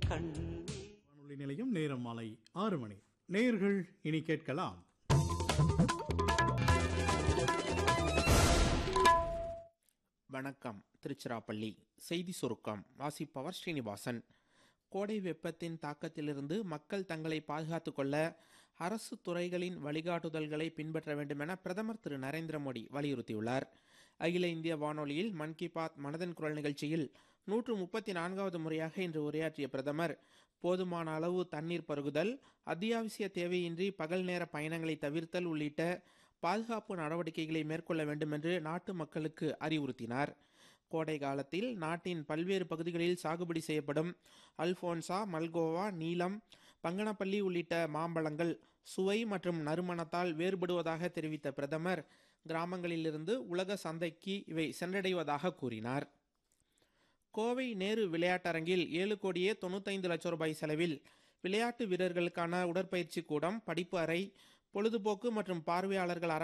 வானொலி நிலையம் நேரம் மாலை ஆறு மணி நேயர்கள் இனி கேட்கலாம் வணக்கம் திருச்சிராப்பள்ளி செய்தி சுருக்கம் வாசிப்பவர் ஸ்ரீனிவாசன் கோடை வெப்பத்தின் தாக்கத்திலிருந்து மக்கள் தங்களை பாதுகாத்துக் கொள்ள அரசு துறைகளின் வழிகாட்டுதல்களை பின்பற்ற வேண்டும் என பிரதமர் திரு நரேந்திர மோடி வலியுறுத்தியுள்ளார் அகில இந்திய வானொலியில் மன் கி பாத் மனதின் குரல் நிகழ்ச்சியில் நூற்று முப்பத்தி நான்காவது முறையாக இன்று உரையாற்றிய பிரதமர் போதுமான அளவு தண்ணீர் பருகுதல் அத்தியாவசிய தேவையின்றி பகல் நேர பயணங்களை தவிர்த்தல் உள்ளிட்ட பாதுகாப்பு நடவடிக்கைகளை மேற்கொள்ள வேண்டும் என்று நாட்டு மக்களுக்கு அறிவுறுத்தினார் கோடை காலத்தில் நாட்டின் பல்வேறு பகுதிகளில் சாகுபடி செய்யப்படும் அல்போன்சா மல்கோவா நீலம் பங்கனப்பள்ளி உள்ளிட்ட மாம்பழங்கள் சுவை மற்றும் நறுமணத்தால் வேறுபடுவதாக தெரிவித்த பிரதமர் கிராமங்களிலிருந்து உலக சந்தைக்கு இவை சென்றடைவதாக கூறினார் கோவை நேரு விளையாட்டரங்கில் ஏழு கோடியே தொண்ணூத்தைந்து லட்சம் ரூபாய் செலவில் விளையாட்டு வீரர்களுக்கான உடற்பயிற்சி கூடம் படிப்பு அறை பொழுதுபோக்கு மற்றும் பார்வையாளர்கள்